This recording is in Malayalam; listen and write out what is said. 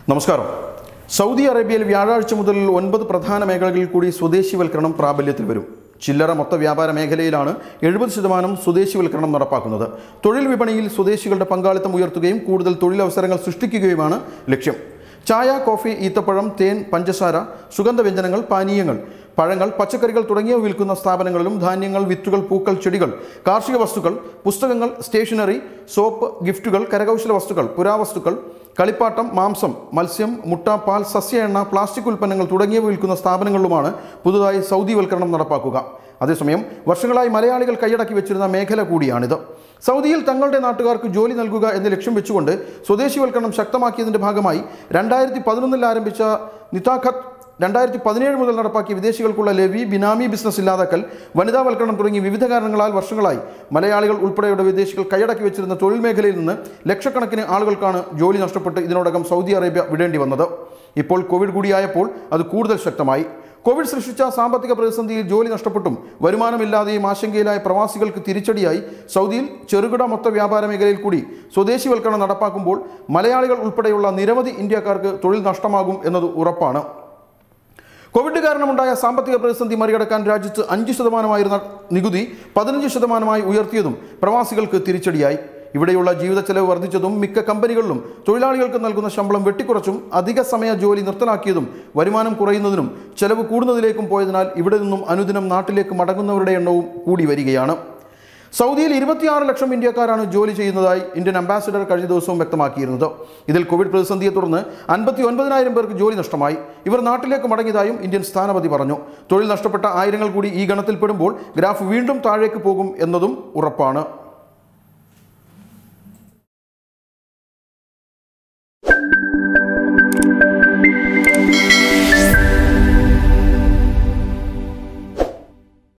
നമസ്കാരം സൗദി അറേബ്യയിൽ വ്യാഴാഴ്ച മുതൽ ഒൻപത് പ്രധാന മേഖലകളിൽ കൂടി സ്വദേശിവൽക്കരണം പ്രാബല്യത്തിൽ വരും ചില്ലറ മൊത്ത വ്യാപാര മേഖലയിലാണ് എഴുപത് ശതമാനം സ്വദേശിവൽക്കരണം നടപ്പാക്കുന്നത് തൊഴിൽ വിപണിയിൽ സ്വദേശികളുടെ പങ്കാളിത്തം ഉയർത്തുകയും കൂടുതൽ തൊഴിലവസരങ്ങൾ സൃഷ്ടിക്കുകയുമാണ് ലക്ഷ്യം ചായ കോഫി ഈത്തപ്പഴം തേൻ പഞ്ചസാര സുഗന്ധവ്യഞ്ജനങ്ങൾ പാനീയങ്ങൾ പഴങ്ങൾ പച്ചക്കറികൾ തുടങ്ങിയവ വിൽക്കുന്ന സ്ഥാപനങ്ങളിലും ധാന്യങ്ങൾ വിത്തുകൾ പൂക്കൾ ചെടികൾ കാർഷിക വസ്തുക്കൾ പുസ്തകങ്ങൾ സ്റ്റേഷനറി സോപ്പ് ഗിഫ്റ്റുകൾ കരകൗശല വസ്തുക്കൾ പുരാവസ്തുക്കൾ കളിപ്പാട്ടം മാംസം മത്സ്യം മുട്ട പാൽ സസ്യ എണ്ണ പ്ലാസ്റ്റിക് ഉൽപ്പന്നങ്ങൾ തുടങ്ങിയവ വിൽക്കുന്ന സ്ഥാപനങ്ങളിലുമാണ് പുതുതായി സൗദിവൽക്കരണം നടപ്പാക്കുക അതേസമയം വർഷങ്ങളായി മലയാളികൾ കൈയടക്കി വെച്ചിരുന്ന മേഖല കൂടിയാണിത് സൗദിയിൽ തങ്ങളുടെ നാട്ടുകാർക്ക് ജോലി നൽകുക എന്ന ലക്ഷ്യം വെച്ചുകൊണ്ട് സ്വദേശിവൽക്കരണം ശക്തമാക്കിയതിന്റെ ഭാഗമായി രണ്ടായിരത്തി പതിനൊന്നിൽ ആരംഭിച്ച നിതാഖത്ത് രണ്ടായിരത്തി പതിനേഴ് മുതൽ നടപ്പാക്കിയ വിദേശികൾക്കുള്ള ലെവി ബിനാമി ബിസിനസ് ഇല്ലാതാക്കൽ വനിതാവൽക്കരണം തുടങ്ങി വിവിധ കാരണങ്ങളാൽ വർഷങ്ങളായി മലയാളികൾ ഉൾപ്പെടെയുള്ള വിദേശികൾ കൈയടക്കി വെച്ചിരുന്ന തൊഴിൽ മേഖലയിൽ നിന്ന് ലക്ഷക്കണക്കിന് ആളുകൾക്കാണ് ജോലി നഷ്ടപ്പെട്ട് ഇതിനോടകം സൗദി അറേബ്യ വിടേണ്ടി വന്നത് ഇപ്പോൾ കോവിഡ് കൂടിയായപ്പോൾ അത് കൂടുതൽ ശക്തമായി കോവിഡ് സൃഷ്ടിച്ച സാമ്പത്തിക പ്രതിസന്ധിയിൽ ജോലി നഷ്ടപ്പെട്ടും വരുമാനമില്ലാതെയും ആശങ്കയിലായ പ്രവാസികൾക്ക് തിരിച്ചടിയായി സൗദിയിൽ ചെറുകിട മൊത്ത വ്യാപാര മേഖലയിൽ കൂടി സ്വദേശിവൽക്കരണം നടപ്പാക്കുമ്പോൾ മലയാളികൾ ഉൾപ്പെടെയുള്ള നിരവധി ഇന്ത്യക്കാർക്ക് തൊഴിൽ നഷ്ടമാകും എന്നത് ഉറപ്പാണ് കോവിഡ് കാരണമുണ്ടായ സാമ്പത്തിക പ്രതിസന്ധി മറികടക്കാൻ രാജ്യത്ത് അഞ്ച് ശതമാനമായിരുന്ന നികുതി പതിനഞ്ച് ശതമാനമായി ഉയർത്തിയതും പ്രവാസികൾക്ക് തിരിച്ചടിയായി ഇവിടെയുള്ള ജീവിത ചെലവ് വർദ്ധിച്ചതും മിക്ക കമ്പനികളിലും തൊഴിലാളികൾക്ക് നൽകുന്ന ശമ്പളം വെട്ടിക്കുറച്ചും അധിക സമയ ജോലി നിർത്തലാക്കിയതും വരുമാനം കുറയുന്നതിനും ചെലവ് കൂടുന്നതിലേക്കും പോയതിനാൽ ഇവിടെ നിന്നും അനുദിനം നാട്ടിലേക്ക് മടങ്ങുന്നവരുടെ എണ്ണവും കൂടി വരികയാണ് സൗദിയിൽ ഇരുപത്തിയാറ് ലക്ഷം ഇന്ത്യക്കാരാണ് ജോലി ചെയ്യുന്നതായി ഇന്ത്യൻ അംബാസിഡർ കഴിഞ്ഞ ദിവസവും വ്യക്തമാക്കിയിരുന്നത് ഇതിൽ കോവിഡ് പ്രതിസന്ധിയെ തുടർന്ന് അൻപത്തി ഒൻപതിനായിരം പേർക്ക് ജോലി നഷ്ടമായി ഇവർ നാട്ടിലേക്ക് മടങ്ങിയതായും ഇന്ത്യൻ സ്ഥാനപതി പറഞ്ഞു തൊഴിൽ നഷ്ടപ്പെട്ട ആയിരങ്ങൾ കൂടി ഈ ഗണത്തിൽപ്പെടുമ്പോൾ ഗ്രാഫ് വീണ്ടും താഴേക്ക് പോകും എന്നതും ഉറപ്പാണ്